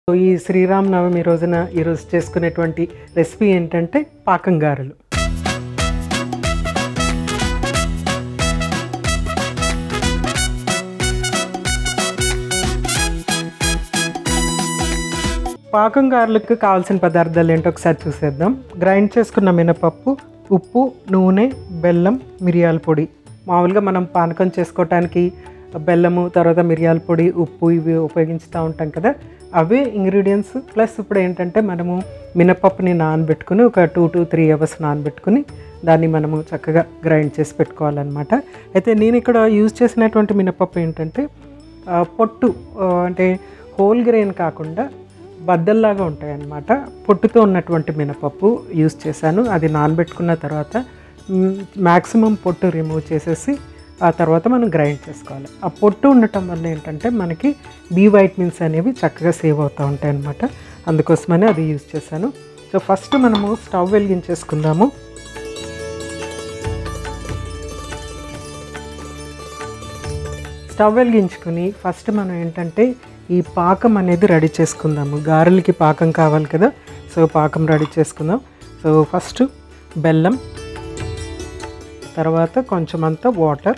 so ఈ శ్రీరామనవమి రోజున ఈరోజు చేసుకునేటువంటి రెసిపీ ఏంటంటే పాకం గారెలు పాకం గారెలకు కావాల్సిన పదార్థాలు ఏంటో ఒకసారి చూసేద్దాం గ్రైండ్ చేసుకున్న మినపప్పు ఉప్పు నూనె బెల్లం మిరియాల పొడి మామూలుగా మనం పానకం చేసుకోవటానికి బెల్లము తర్వాత మిరియాల పొడి ఉప్పు ఇవి ఉపయోగిస్తూ ఉంటాం కదా అవే ఇంగ్రీడియంట్స్ ప్లస్ ఇప్పుడు ఏంటంటే మనము మినపప్పుని నానబెట్టుకుని ఒక టూ టు త్రీ అవర్స్ నానబెట్టుకుని దాన్ని మనము చక్కగా గ్రైండ్ చేసి పెట్టుకోవాలన్నమాట అయితే నేను ఇక్కడ యూజ్ చేసినటువంటి మినపప్పు ఏంటంటే ఆ, పొట్టు ఆ, అంటే హోల్ గ్రెయిన్ కాకుండా బద్దల్లాగా ఉంటాయి అన్నమాట పొట్టుతో ఉన్నటువంటి మినపప్పు యూస్ చేశాను అది నానబెట్టుకున్న తర్వాత మ్యాక్సిమం పొట్టు రిమూవ్ చేసేసి ఆ తర్వాత మనం గ్రైండ్ చేసుకోవాలి ఆ పొట్టు ఉండటం వల్ల ఏంటంటే మనకి బి వైటమిన్స్ అనేవి చక్కగా సేవ్ అవుతూ ఉంటాయి అన్నమాట అందుకోసమని అది యూజ్ చేశాను సో ఫస్ట్ మనము స్టవ్ వెలిగించేసుకుందాము స్టవ్ వెలిగించుకుని ఫస్ట్ మనం ఏంటంటే ఈ పాకం అనేది రెడీ చేసుకుందాము గారెలకి పాకం కావాలి కదా సో పాకం రెడీ చేసుకుందాం సో ఫస్ట్ బెల్లం తర్వాత కొంచెం అంతా వాటర్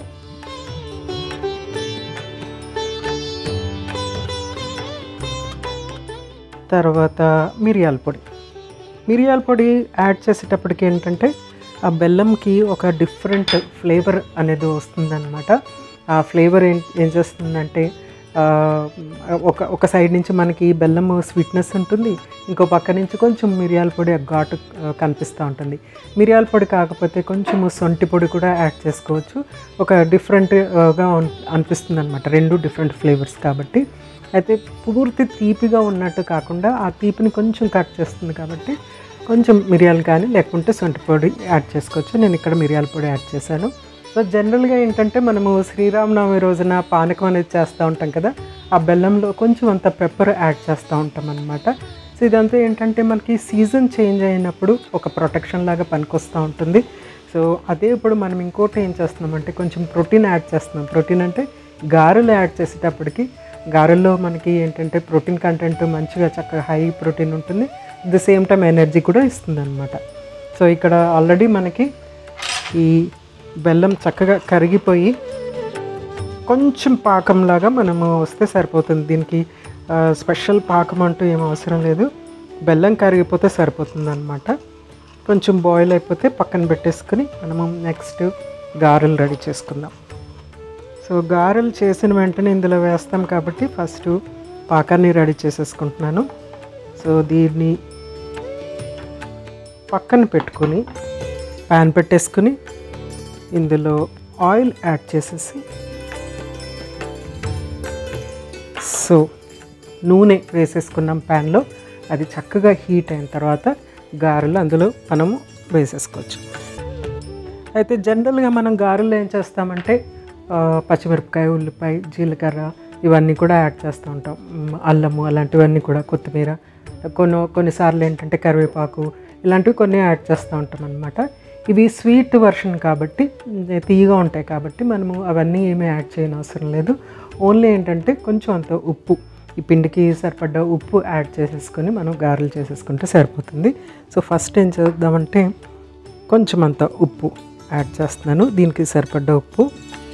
తర్వాత మిరియాల పొడి మిరియాల పొడి యాడ్ చేసేటప్పటికి ఏంటంటే ఆ బెల్లంకి ఒక డిఫరెంట్ ఫ్లేవర్ అనేది వస్తుందన్నమాట ఆ ఫ్లేవర్ ఏం ఏం చేస్తుందంటే ఆ, ఒక ఒక సైడ్ నుంచి మనకి బెల్లం స్వీట్నెస్ ఉంటుంది ఇంకో పక్క నుంచి కొంచెం మిరియాల పొడి ఆ ఘాటు ఆ, కనిపిస్తూ ఉంటుంది మిరియాల పొడి కాకపోతే కొంచెం సొంటి పొడి కూడా యాడ్ చేసుకోవచ్చు ఒక డిఫరెంట్గా అనిపిస్తుంది అనమాట రెండు డిఫరెంట్ ఫ్లేవర్స్ కాబట్టి అయితే పూర్తి తీపిగా ఉన్నట్టు కాకుండా ఆ తీపిని కొంచెం కట్ చేస్తుంది కాబట్టి కొంచెం మిరియాలు కానీ లేకుంటే సొంటి పొడి యాడ్ చేసుకోవచ్చు నేను ఇక్కడ మిరియాల పొడి యాడ్ చేశాను సో జనరల్గా ఏంటంటే మనము శ్రీరామనవమి రోజున పానకం అనేది చేస్తూ ఉంటాం కదా ఆ బెల్లంలో కొంచెం అంత పెప్పర్ యాడ్ చేస్తూ ఉంటాం అనమాట సో ఇదంతా ఏంటంటే మనకి సీజన్ చేంజ్ అయినప్పుడు ఒక ప్రొటెక్షన్ లాగా పనికొస్తూ ఉంటుంది సో అదే ఇప్పుడు మనం ఇంకోటి ఏం చేస్తున్నామంటే కొంచెం ప్రోటీన్ యాడ్ చేస్తున్నాం ప్రోటీన్ అంటే గారెలు యాడ్ చేసేటప్పటికి గారెల్లో మనకి ఏంటంటే ప్రోటీన్ కంటెంట్ మంచిగా చక్కగా హై ప్రోటీన్ ఉంటుంది at the same time energy కూడా ఇస్తుంది అనమాట సో ఇక్కడ ఆల్రెడీ మనకి ఈ బెల్లం చక్కగా కరిగిపోయి కొంచెం పాకంలాగా మనము వస్తే సరిపోతుంది దీనికి ఆ, స్పెషల్ పాకం అంటూ ఏం అవసరం లేదు బెల్లం కరిగిపోతే సరిపోతుంది అనమాట కొంచెం బాయిల్ అయిపోతే పక్కన పెట్టేసుకుని మనము నెక్స్ట్ గారెలు రెడీ చేసుకుందాం సో గారెలు చేసిన వెంటనే ఇందులో వేస్తాం కాబట్టి ఫస్ట్ పాకాన్ని రెడీ చేసేసుకుంటున్నాను సో దీన్ని పక్కన పెట్టుకుని ప్యాన్ పెట్టేసుకుని ఇందులో ఆయిల్ యాడ్ చేసేసి సో నూనె వేసేసుకున్నాం ప్యాన్లో అది చక్కగా హీట్ అయిన తర్వాత గారెలు అందులో మనము వేసేసుకోవచ్చు అయితే జనరల్గా మనం గారెలు ఏం చేస్తామంటే ఆ, పచ్చిమిరపకాయ ఉల్లిపాయ జీలకర్ర ఇవన్నీ కూడా యాడ్ చేస్తూ ఉంటాం మ్, అల్లము అలాంటివన్నీ కూడా కొత్తిమీర కొన్ని కొన్నిసార్లు ఏంటంటే కరివేపాకు ఇలాంటివి కొన్ని యాడ్ చేస్తూ ఉంటాం అనమాట ఇవి స్వీట్ వర్షన్ కాబట్టి మ్, తీయగా ఉంటాయి కాబట్టి మనము అవన్నీ ఏమీ యాడ్ చేయని అవసరం లేదు ఓన్లీ ఏంటంటే కొంచెం అంత ఉప్పు ఈ పిండికి సరిపడ్డ ఉప్పు యాడ్ చేసేసుకొని మనం గారెలు చేసేసుకుంటే సరిపోతుంది సో ఫస్ట్ ఏం చేద్దామంటే కొంచెం అంత ఉప్పు యాడ్ చేస్తున్నాను దీనికి సరిపడ్డ ఉప్పు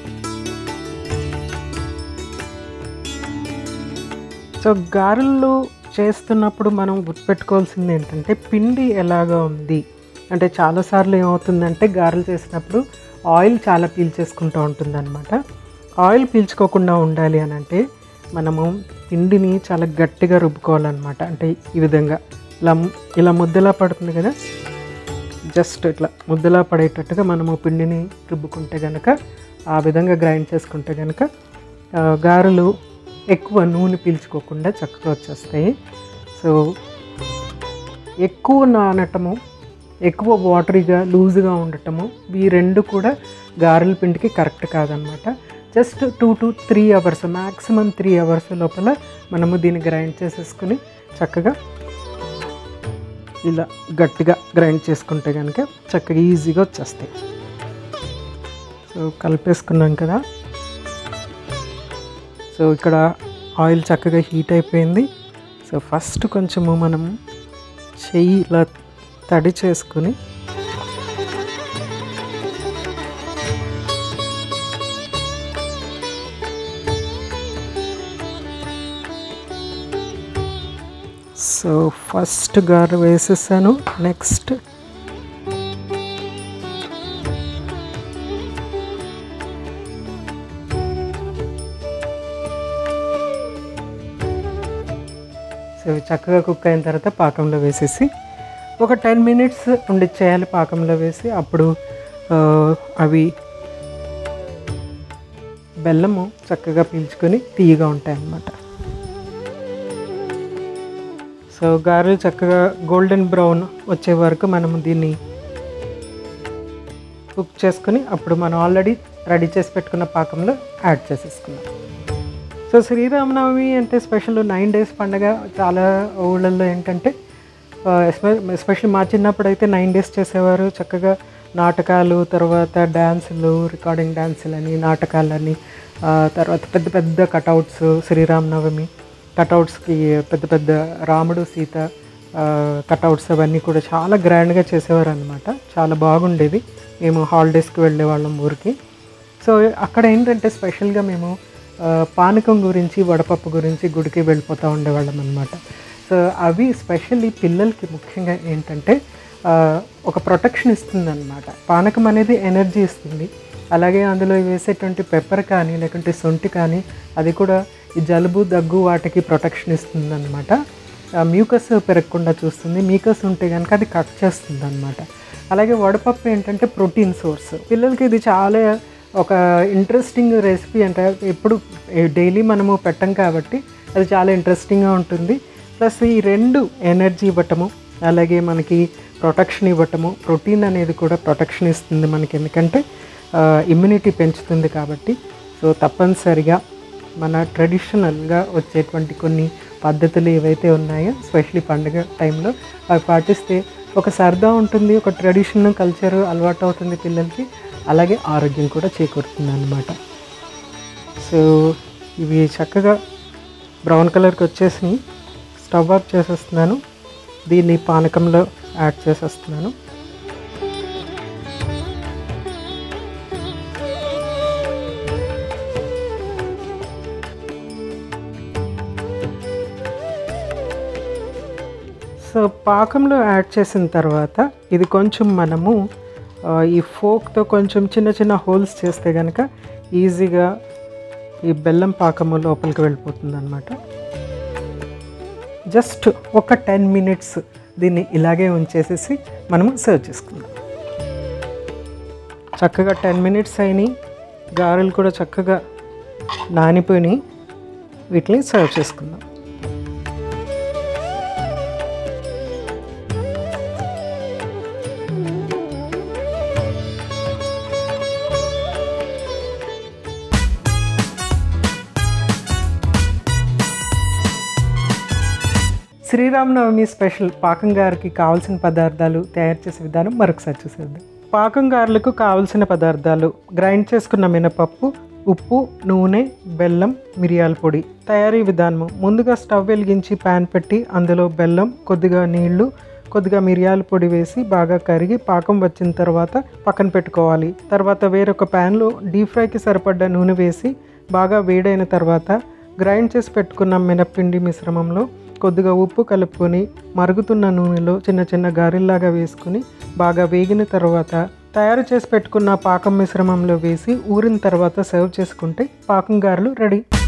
సో గారెలు చేస్తున్నప్పుడు మనం గుర్తుపెట్టుకోవాల్సింది ఏంటంటే పిండి ఎలాగా ఉంది అంటే చాలాసార్లు ఏమవుతుందంటే గారెలు చేసినప్పుడు ఆయిల్ చాలా పీల్చేసుకుంటూ ఉంటుందన్నమాట ఆయిల్ పీల్చుకోకుండా ఉండాలి అని అంటే మనము పిండిని చాలా గట్టిగా రుబ్బుకోవాలన్నమాట అంటే ఈ విధంగా ఇలా ము- ఇలా ముద్దలా పడుతుంది కదా జస్ట్ ఇట్లా ముద్దలా పడేటట్టుగా మనము పిండిని రుబ్బుకుంటే కనుక ఆ విధంగా గ్రైండ్ చేసుకుంటే కనుక ఆ, గారెలు ఎక్కువ నూనె పీల్చుకోకుండా చక్కగా వచ్చేస్తాయి సో ఎక్కువ నానటము ఎక్కువ వాటరీగా లూజ్గా ఉండటము ఈ రెండు కూడా గారెల పిండికి కరెక్ట్ కాదనమాట just two to three hours maximum three hours లోపల మనము దీన్ని గ్రైండ్ చేసేసుకుని చక్కగా ఇలా గట్టిగా గ్రైండ్ చేసుకుంటే కనుక చక్కగా ఈజీగా వచ్చేస్తాయి సో కలిపేసుకున్నాం కదా సో ఇక్కడ ఆయిల్ చక్కగా హీట్ అయిపోయింది సో ఫస్ట్ కొంచెము మనం చెయ్యి ఇలా తడి చేసుకుని సో ఫస్ట్ గారు వేసేసాను నెక్స్ట్ సో ఇవి చక్కగా కుక్ అయిన తర్వాత పాకంలో వేసేసి ఒక టెన్ మినిట్స్ ఉండిచ్చేయాలి పాకంలో వేసి అప్పుడు ఆ, అవి బెల్లము చక్కగా పీల్చుకొని తీయగా ఉంటాయి అన్నమాట సో గారెలు చక్కగా గోల్డెన్ బ్రౌన్ వచ్చే వరకు మనము దీన్ని కుక్ చేసుకుని అప్పుడు మనం ఆల్రెడీ రెడీ చేసి పెట్టుకున్న పాకంలో యాడ్ చేసేసుకున్నాం సో శ్రీరామనవమి అంటే స్పెషల్ నైన్ డేస్ పండగ చాలా ఊళ్ళల్లో ఏంటంటే ఎస్పెషల్లీ మా చిన్నప్పుడు అయితే నైన్ డేస్ చేసేవారు చక్కగా నాటకాలు తర్వాత డ్యాన్సులు రికార్డింగ్ డ్యాన్సులని నాటకాలని ఆ, తర్వాత పెద్ద పెద్ద కటౌట్స్ శ్రీరామనవమి కటౌట్స్కి పెద్ద పెద్ద రాముడు సీత కటౌట్స్ అవన్నీ కూడా చాలా గ్రాండ్గా చేసేవారు అనమాట చాలా బాగుండేది మేము హాలిడేస్కి వెళ్ళేవాళ్ళం ఊరికి సో అక్కడ ఏంటంటే స్పెషల్గా మేము ఆ, పానకం గురించి వడపప్పు గురించి గుడికి వెళ్ళిపోతూ ఉండేవాళ్ళం అనమాట సో అవి స్పెషల్లీ పిల్లలకి ముఖ్యంగా ఏంటంటే ఆ, ఒక ప్రొటెక్షన్ ఇస్తుంది అనమాట పానకం అనేది ఎనర్జీ ఇస్తుంది అలాగే అందులో వేసేటువంటి పెప్పర్ కానీ లేకుంటే సొంటి కానీ అది కూడా ఈ జలుబు దగ్గు వాటికి ప్రొటెక్షన్ ఇస్తుంది అనమాట మ్యూకస్ పెరగకుండా చూస్తుంది మ్యూకస్ ఉంటే కనుక అది కట్ చేస్తుంది అనమాట అలాగే వడపప్పు ఏంటంటే ప్రోటీన్ సోర్స్ పిల్లలకి ఇది చాలా ఒక ఇంట్రెస్టింగ్ రెసిపీ అంటే ఎప్పుడు డైలీ మనము పెట్టం కాబట్టి అది చాలా ఇంట్రెస్టింగ్గా ఉంటుంది ప్లస్ ఈ రెండు ఎనర్జీ ఇవ్వటము అలాగే మనకి ప్రొటెక్షన్ ఇవ్వటము ప్రోటీన్ అనేది కూడా ప్రొటెక్షన్ ఇస్తుంది మనకి ఎందుకంటే ఇమ్యూనిటీ పెంచుతుంది కాబట్టి సో తప్పనిసరిగా మన ట్రెడిషనల్గా వచ్చేటువంటి కొన్ని పద్ధతులు ఏవైతే ఉన్నాయో స్పెషలీ పండుగ టైంలో అవి పాటిస్తే ఒక సరదా ఉంటుంది ఒక ట్రెడిషన్ కల్చర్ అలవాటు అవుతుంది పిల్లలకి అలాగే ఆరోగ్యం కూడా చేకూరుతుంది అన్నమాట సో ఇవి చక్కగా బ్రౌన్ కలర్కి వచ్చేసి స్టవ్ ఆఫ్ చేసేస్తున్నాను దీన్ని పానకంలో యాడ్ చేసేస్తున్నాను సో పాకంలో యాడ్ చేసిన తర్వాత ఇది కొంచెం మనము ఆ, ఈ ఫోక్తో కొంచెం చిన్న చిన్న హోల్స్ చేస్తే కనుక ఈజీగా ఈ బెల్లం పాకము లోపలికి వెళ్ళిపోతుంది అనమాట జస్ట్ ఒక టెన్ మినిట్స్ దీన్ని ఇలాగే ఉంచేసేసి మనము సర్వ్ చేసుకుందాం చక్కగా టెన్ మినిట్స్ అయినాయి గారెలు కూడా చక్కగా నానిపోయినాయి వీటిని సర్వ్ చేసుకుందాం శ్రీరామనవమి స్పెషల్ పాకం గారికి కావాల్సిన పదార్థాలు తయారు చేసే విధానం మరొకసారి చూసేద్దాం పాకం గారెలకు కావలసిన పదార్థాలు గ్రైండ్ చేసుకున్న మినపప్పు ఉప్పు నూనె బెల్లం మిరియాల పొడి తయారీ విధానము ముందుగా స్టవ్ వెలిగించి ప్యాన్ పెట్టి అందులో బెల్లం కొద్దిగా నీళ్లు కొద్దిగా మిరియాల పొడి వేసి బాగా కరిగి పాకం వచ్చిన తర్వాత పక్కన పెట్టుకోవాలి తర్వాత వేరొక ప్యాన్లో డీప్ ఫ్రైకి సరిపడ్డ నూనె వేసి బాగా వేడైన తర్వాత గ్రైండ్ చేసి పెట్టుకున్న మినప్పిండి మిశ్రమంలో కొద్దిగా ఉప్పు కలుపుకొని మరుగుతున్న నూనెలో చిన్న చిన్న గారెల్లాగా వేసుకుని బాగా వేగిన తర్వాత తయారు చేసి పెట్టుకున్న పాకం మిశ్రమంలో వేసి ఊరిన తర్వాత సర్వ్ చేసుకుంటే పాకం గారెలు రెడీ